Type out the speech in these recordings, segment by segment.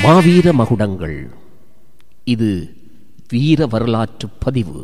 மாவீர மகுடங்கள் இது வீர வரலாற்று பதிவு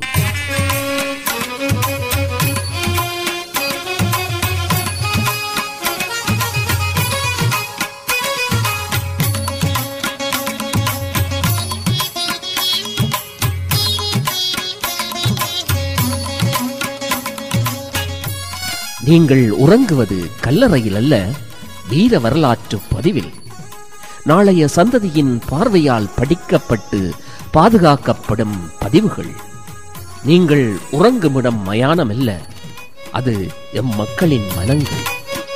நீங்கள் உறங்குவது கல்லறையில் அல்ல வீர வரலாற்று பதிவில் நாளைய சந்ததியின் பார்வையால் படிக்கப்பட்டு பாதுகாக்கப்படும் பதிவுகள் நீங்கள் உறங்குமிடம் மயானம் அல்ல அது எம் மக்களின் மனங்கள்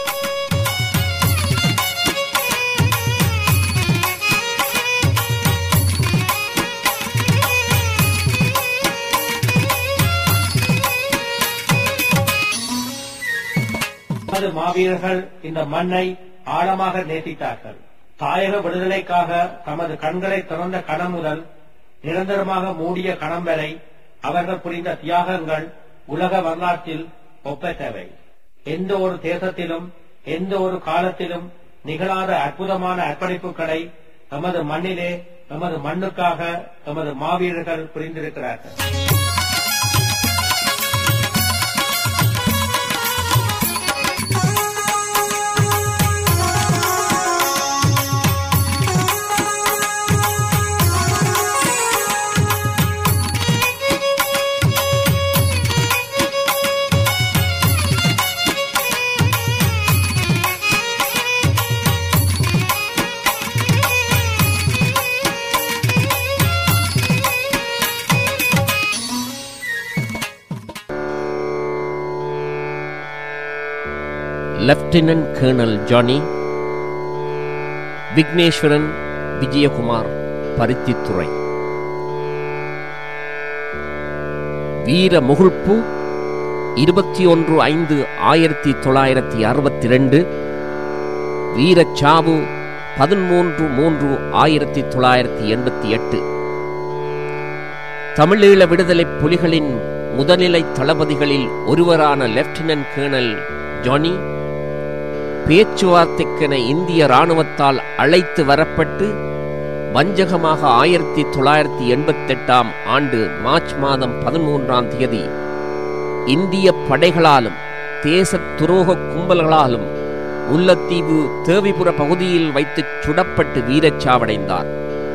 நமது மாவீரர்கள் இந்த மண்ணை ஆழமாக நேசித்தார்கள் தாயக விடுதலைக்காக தமது கண்களை திறந்த கணம் முதல் நிரந்தரமாக மூடிய கணம் வரை அவர்கள் புரிந்த தியாகங்கள் உலக வரலாற்றில் ஒப்பற்றவை எந்த ஒரு தேசத்திலும் எந்த ஒரு காலத்திலும் நிகழாத அற்புதமான அர்ப்பணிப்புகளை நமது மண்ணிலே நமது மண்ணுக்காக நமது மாவீரர்கள் புரிந்திருக்கிறார்கள் லெப்டினன்ட் கேர்னல் ஜானி விக்னேஸ்வரன் விஜயகுமார் பருத்தித்துறை வீர முகுழ்ப்பு இருபத்தி ஒன்று ஐந்து ஆயிரத்தி தொள்ளாயிரத்தி அறுபத்தி ரெண்டு வீரச்சாவு பதிமூன்று மூன்று ஆயிரத்தி தொள்ளாயிரத்தி எண்பத்தி எட்டு தமிழீழ விடுதலை புலிகளின் முதல்நிலை தளபதிகளில் ஒருவரான லெப்டினன்ட் கேர்னல் ஜானி பேச்சுவார்த்தைக்கென இந்திய இராணுவத்தால் அழைத்து வரப்பட்டு வஞ்சகமாக ஆயிரத்தி தொள்ளாயிரத்தி எண்பத்தெட்டாம் ஆண்டு மார்ச் மாதம் பதிமூன்றாம் தேதி இந்திய படைகளாலும் தேச துரோக கும்பல்களாலும் முல்லத்தீவு தேவிபுர பகுதியில் வைத்து சுடப்பட்டு வீரச்சாவடைந்தார்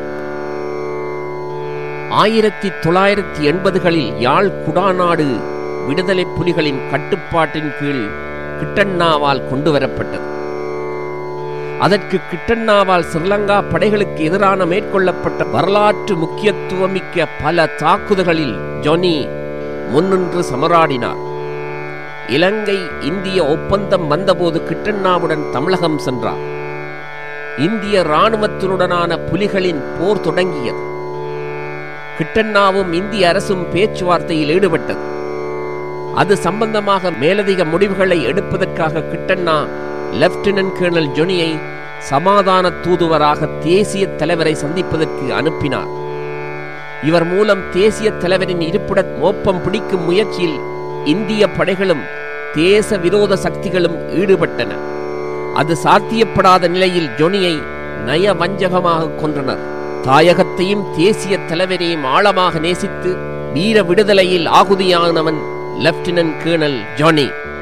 ஆயிரத்தி தொள்ளாயிரத்தி எண்பதுகளில் யாழ் குடாநாடு விடுதலை புலிகளின் கட்டுப்பாட்டின் கீழ் கிட்டண்ணாவால் கொண்டு வரப்பட்டது அதற்கு கிட்டண்ணாவால் ஸ்ரீலங்கா படைகளுக்கு எதிரான மேற்கொள்ளப்பட்ட வரலாற்று முக்கியத்துவமிக்க பல தாக்குதல்களில் ஜொனி முன்னின்று சமராடினார் இலங்கை இந்திய ஒப்பந்தம் வந்தபோது கிட்டண்ணாவுடன் தமிழகம் சென்றார் இந்திய இராணுவத்தினுடனான புலிகளின் போர் தொடங்கியது கிட்டண்ணாவும் இந்திய அரசும் பேச்சுவார்த்தையில் ஈடுபட்டது அது சம்பந்தமாக மேலதிக முடிவுகளை எடுப்பதற்காக கிட்டண்ணா லெப்டினன்ட் கேர்னல் ஜொனியை சமாதான தூதுவராக தேசிய தலைவரை சந்திப்பதற்கு அனுப்பினார் இவர் மூலம் தேசிய தலைவரின் இருப்பிட மோப்பம் பிடிக்கும் முயற்சியில் இந்திய படைகளும் தேச விரோத சக்திகளும் ஈடுபட்டன அது சாத்தியப்படாத நிலையில் ஜொனியை நயவஞ்சகமாக கொன்றனர் தாயகத்தையும் தேசிய தலைவரையும் ஆழமாக நேசித்து வீர விடுதலையில் ஆகுதியானவன் லெப்டினன்ட் கேர்னல் ஜானி